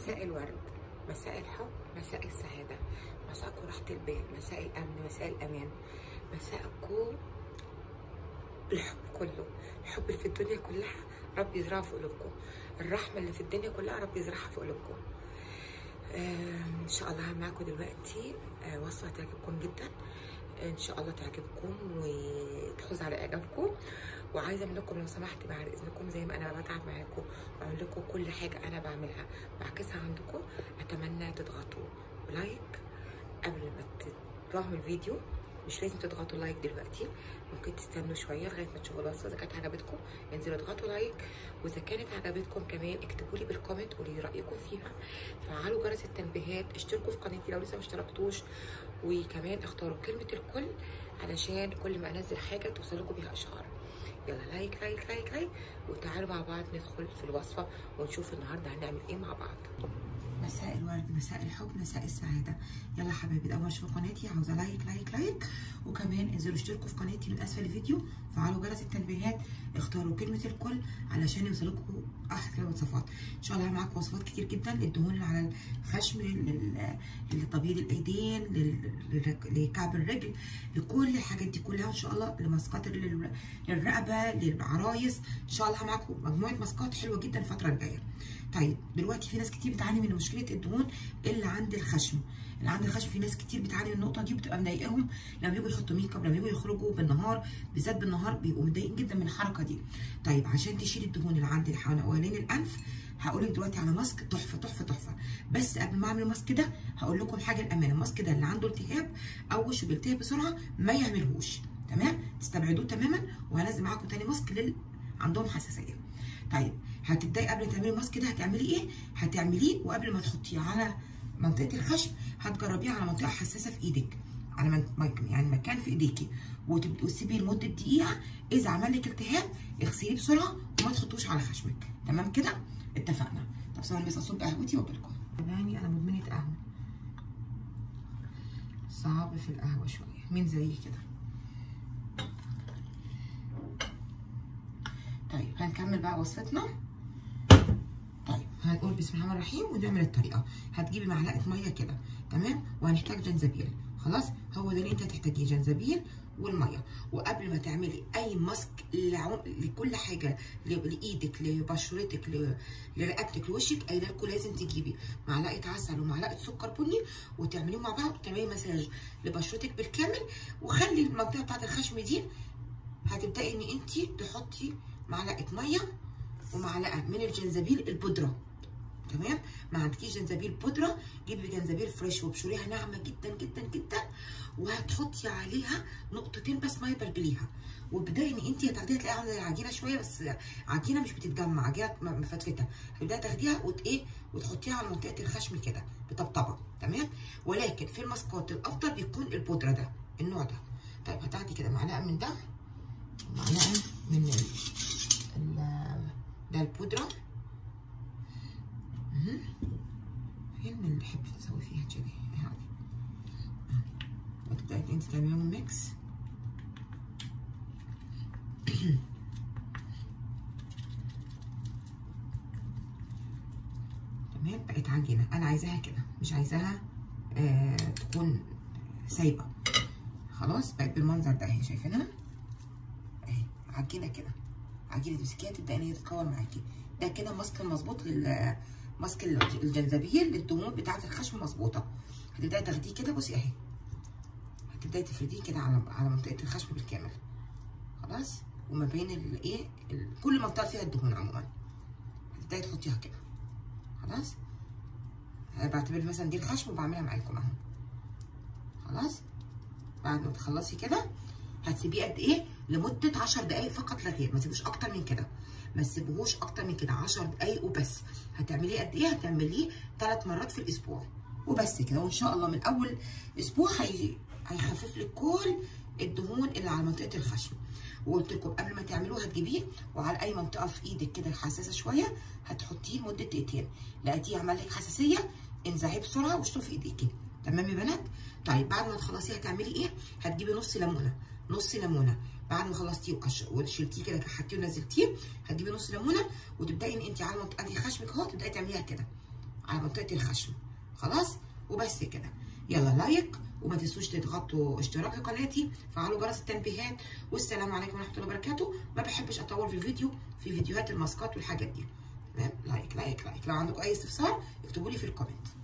مساء الورد مساء الحب مساء السعادة مساءكم راحة البال مساء الأمن مساء الأمان مساءكم الحب كله الحب اللي في الدنيا كلها رب يزرعه في قلوبكم الرحمة اللي في الدنيا كلها رب يزرعها في قلوبكم آه ان شاء الله هعمل معاكم دلوقتي آه وصفة تعجبكم جدا ان شاء الله تعجبكم وتحوز على اعجابكم وعايزه منكم لو سمحت بعد اذنكم زي ما انا بتعب معاكم واعمل لكم كل حاجه انا بعملها بعكسها عندكم اتمنى تضغطوا لايك قبل ما تطلعوا من الفيديو مش لازم تضغطوا لايك دلوقتي ممكن تستنوا شويه لغايه ما تشوفوا الوصفه اذا كانت عجبتكم انزلوا اضغطوا لايك واذا كانت عجبتكم كمان اكتبوا لي بالكومنت قولوا لي رايكم فيها فعلوا جرس التنبيهات اشتركوا في قناتي لو لسه ما اشتركتوش وكمان اختاروا كلمه الكل علشان كل ما انزل حاجه توصل لكم بيها اشعار يلا لايك لايك لايك لايك وتعالوا مع بعض ندخل في الوصفه ونشوف النهارده هنعمل ايه مع بعض مساء الورد مساء الحب مساء السعاده يلا حبايبي اول ما تشوفوا قناتي عاوزه لايك لايك لايك وكمان انزلوا اشتركوا في قناتي من اسفل الفيديو فعلوا جرس التنبيهات اختاروا كلمه الكل علشان يوصلكم احلى وصفات ان شاء الله معاكم وصفات كتير جدا للدهون اللي على الخشم لتبييض الايدين لكعب الرجل لكل الحاجات دي كلها ان شاء الله لماسكات للرقبه للعرايس ان شاء الله معاكم مجموعه ماسكات حلوه جدا الفتره الجايه طيب دلوقتي في ناس كتير بتعاني من مشكله الدهون اللي عند الخشم اللي عند الخشم في ناس كتير بتعاني من النقطه دي وبتبقى مضايقاهم لما بيجوا يحطوا ميك اب لما بيجوا يخرجوا بالنهار بالذات بالنهار بيبقوا متضايقين جدا من الحركه دي طيب عشان تشيل الدهون اللي عند حوالين الانف هقول لك دلوقتي على ماسك تحفه تحفه تحفه بس قبل ما اعمل الماسك ده هقول لكم حاجه الامان الماسك ده اللي عنده التهاب او وشه بيلتهب بسرعه ما يعملهوش تمام تستبعدوه تماما وهنزل معاكم تاني ماسك لل عندهم حساسيه طيب هتبداي قبل ما تعملي الماسك ده هتعملي ايه هتعمليه وقبل ما تحطيه على منطقه الخشم هتجربيه على منطقه حساسه في ايدك على من... يعني مكان في ايديكي وتسيبيه لمده دقيقه اذا عمل لك التهاب اغسليه بسرعه وما تحطوش على خشمك تمام كده اتفقنا طب ثواني بس اصب قهوتي واجيلكم يعني انا مدمنه قهوه صعب في القهوه شويه مين زيي كده طيب هنكمل بقى وصفتنا طيب هنقول بسم الله الرحمن الرحيم ونعمل الطريقه هتجيبي معلقه ميه كده تمام وهنحتاج جنزبيل خلاص هو ده اللي انت هتحتاجيه جنزبيل والميه وقبل ما تعملي اي ماسك لعم... لكل حاجه لايدك لبشرتك ل... لرقبتك لوشك قايله لكم لازم تجيبي معلقه عسل ومعلقه سكر بني وتعمليهم مع بعض وتعملي مساج لبشرتك بالكامل وخلي المنطقه بتاعت الخشم دي هتبداي ان انت تحطي معلقه ميه ومعلقه من الجنزبيل البودره تمام ما عندكيش جنزبيل بودره جيبي جنزبيل فريش وابشريها ناعمه جدا جدا جدا وهتحطي عليها نقطتين بس ميه بلبليها وابداي ان انت هتاخديها تلاقيها عامله زي العجينه شويه بس عجينه مش بتتجمع عجينه مفتفته هتبداي تاخديها وت ايه وتحطيها على منطقه الخشم كده بطبطبه تمام ولكن في الماسكات الافضل بيكون البودره ده النوع ده طيب هتاخدي كده معلقه من ده معلقه من ال ده البودره فين اللي بحب اسوي فيها كده هذه وتبداي انت تعمليهم ميكس تمام بقت عجينه انا عايزاها كده مش عايزاها آه تكون سايبه خلاص بقت بالمنظر ده اهي شايفينها اهي عجينه كده عجينه تمسكيها تبداي ان هي تتكون معاكي ده كده ماسك المظبوط لل ماسك الجنزبيل للدهون بتاعه الخشم مظبوطه هتبداي تاخديه كده بصي اهي هتبداي تفرديه كده على على منطقه الخشم بالكامل خلاص وما بين الايه كل منطقه فيها الدهون عموما هتبداي تحطيها كده خلاص بعتبر مثلا دي الخشم وبعملها معاكم اهو خلاص بعد ما تخلصي كده هتسيبيه قد ايه لمده 10 دقائق فقط لا غير ما تسيبوش اكتر من كده ما تسيبوهوش اكتر من كده 10 دقايق وبس هتعمليه قد ايه هتعمليه ثلاث مرات في الاسبوع وبس كده وان شاء الله من اول اسبوع هي... هيخفف لك كل الدهون اللي على منطقه الخشم وقلت لكم قبل ما تعملوه هتجيبيه وعلى اي منطقه في ايدك كده حساسه شويه هتحطيه لمده دقيقتين لقيتيه عمل لك حساسيه انزعيه بسرعه واشطفي ايديكي تمام يا بنات طيب بعد ما تخلصيه هتعملي ايه هتجيبي نص ليمونه نص ليمونه بعد ما خلصتيه وشلتيه كده حطيه ونزلتيه هتجيبي نص ليمونه وتبداي ان انت على منطقه دي خشمك اهو تبداي تعمليها كده على منطقه الخشم خلاص وبس كده يلا لايك وما تنسوش تضغطوا اشتراك قناتي فعلوا جرس التنبيهات والسلام عليكم ورحمه الله وبركاته ما بحبش اطول في الفيديو في فيديوهات الماسكات والحاجات دي لايك لايك لايك لو عندكم اي استفسار اكتبوا لي في الكومنت